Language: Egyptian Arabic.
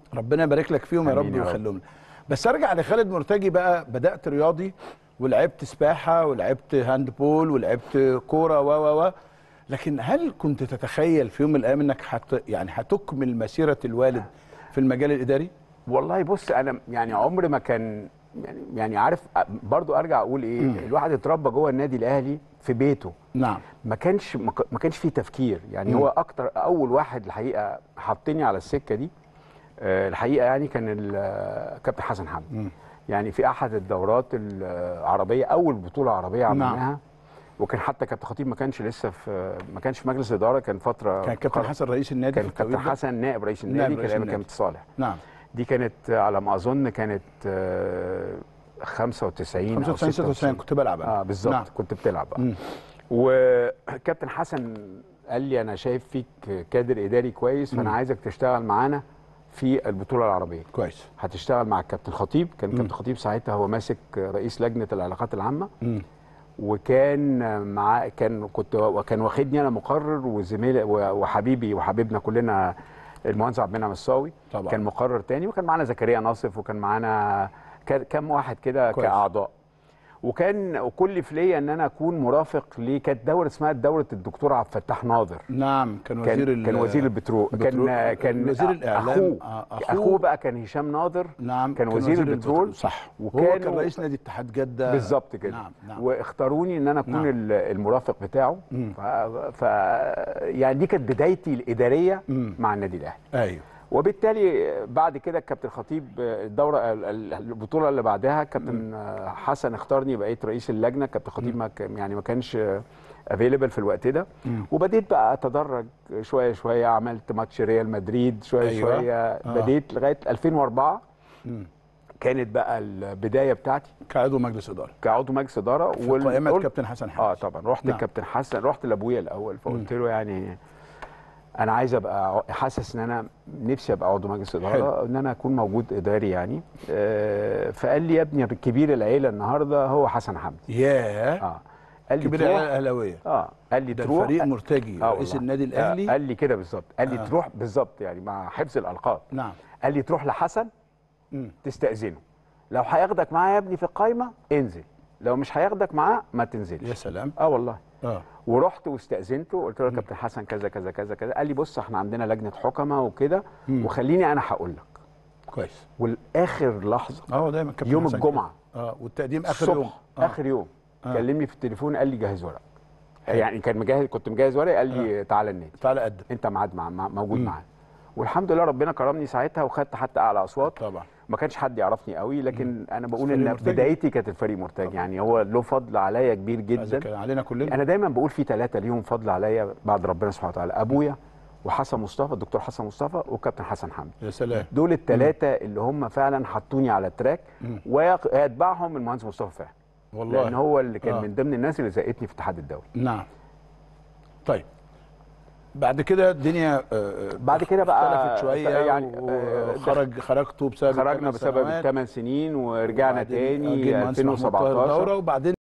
ربنا يبارك لك فيهم يا آمين رب يا رب. ويخليهم لك. بس ارجع لخالد مرتجي بقى بدات رياضي ولعبت سباحه ولعبت هاند بول ولعبت كوره و و و لكن هل كنت تتخيل في يوم من الايام انك حت يعني هتكمل مسيره الوالد في المجال الاداري؟ والله بص انا يعني عمر ما كان يعني يعني عارف برضو ارجع اقول ايه الواحد اتربى جوه النادي الاهلي في بيته نعم ما كانش ما ك- ما كانش فيه تفكير يعني هو اكتر اول واحد الحقيقه حطني على السكه دي آه، الحقيقه يعني كان الكابتن حسن حمدي يعني في احد الدورات العربيه اول بطوله عربيه نعم. عملناها وكان حتى كابتن خطيب ما كانش لسه في ما كانش في مجلس الاداره كان فتره كان كابتن قر- حسن رئيس النادي كان في التوقيت كابتن ده؟ حسن نائب رئيس نائب النادي رئيس كان ايام النادي. كابتن صالح نعم دي كانت على ما اظن كانت آه، 95 أو 95 96 كنت بلعب أنا. اه بالظبط نعم. نعم. كنت بتلعب بقى مم. وكابتن حسن قال لي انا شايف فيك كادر اداري كويس فانا مم. عايزك تشتغل معانا في البطوله العربيه كويس هتشتغل مع الكابتن خطيب كان كابتن خطيب ساعتها هو ماسك رئيس لجنه العلاقات العامه مم. وكان مع كان كنت كان واخدني انا مقرر وزميلي وحبيبي وحبيبنا كلنا المهندس عبد المنعم الصاوي طبعا. كان مقرر تاني وكان معانا زكريا ناصف وكان معانا ك- كام واحد كده كويس. كاعضاء وكان وكلف ليا ان انا اكون مرافق ليه كانت دوره اسمها دوره الدكتور عبد الفتاح ناظر نعم كان وزير كان ال- كان وزير البترول البترول. كان كان وزير الإعلام. اخوه آه، اخوه, أخوه بقى كان هشام ناظر نعم كان وزير البترول صح وهو وكانوا- كان رئيس نادي اتحاد جده بالظبط كده نعم نعم واختاروني ان انا اكون نعم. نعم. المرافق بتاعه مم. ف... ف يعني دي كانت بدايتي الاداريه مم. مع النادي الاهلي ايوه وبالتالي بعد كده الكابتن خطيب الدوره ال- ال- البطوله اللي بعدها كابتن حسن اختارني بقيت رئيس اللجنه كابتن خطيب ما كان- يعني ما كانش افيلبل في الوقت ده مم. وبديت بقى اتدرج شويه شويه عملت ماتش ريال مدريد شويه أيوة. أيوة. شويه آه. بديت لغايه 2004 مم. كانت بقى البدايه بتاعتي كعضو مجلس اداره كعضو مجلس اداره في قائمه قلت- كابتن حسن حمدي اه طبعا رحت نعم. الكابتن حسن رحت لابويا الاول فقلت له يعني انا عايز ابقى ع- حاسس ان انا نفسي ابقى عضو مجلس اداره حلو. ان انا اكون موجود اداري يعني آه فقال لي يا ابني كبير العيله النهارده هو حسن حمدي ياه اه قال لي كبير تروح العيله الاهلاويه اه قال لي ده تروح الفريق مرتجي آه رئيس والله. النادي آه الاهلي قال لي كده بالظبط قال لي آه. تروح بالظبط يعني مع حفظ الالقاب نعم قال لي تروح لحسن مم. تستاذنه لو هياخدك معاه يا ابني في القايمه انزل لو مش هياخدك معاه ما يا تنزلش سلام اه والله اه ورحت واستاذنته قلت له يا كابتن حسن كذا كذا كذا كذا قال لي بص احنا عندنا لجنه حكمه وكده مم. وخليني انا هقول لك كويس والاخر لحظه اه دايما كابتن يوم حسن الجمعه كده. اه والتقديم اخر الصبح يوم آه. اخر يوم آه. كلمني في التليفون قال لي جهز ورق يعني كان مجهز كنت مجهز ورق قال لي تعالى النادي تعالى قدم انت معاد مع مع- موجود مم. معانا والحمد لله ربنا كرمني ساعتها وخدت حتى اعلى اصوات طبعا ما كانش حد يعرفني قوي لكن انا بقول الفريق ان مرتجع. بدايتي كانت الفريق مرتجع يعني هو له فضل عليا كبير هذا جدا كان علينا كلنا انا دايما بقول في ثلاثه ليهم فضل عليا بعد ربنا سبحانه وتعالى ابويا وحسن مصطفى الدكتور حسن مصطفى والكابتن حسن حمدي يا سلام دول الثلاثه اللي هم فعلا حطوني على التراك مم. ويتبعهم المهندس مصطفى فهمي والله لان هو اللي كان آه. من ضمن الناس اللي زقتني في الاتحاد الدولي نعم طيب بعد كده الدنيا آه، آه، بعد كده بقى اختلفت شويه يعني، آه، وخرج خرجتوا بسبب خرجنا الثمان بسبب سنوات. الثمان سنين ورجعنا وبعدين جه تاني المهندس محمود طاهر 2017 دورة وبعدين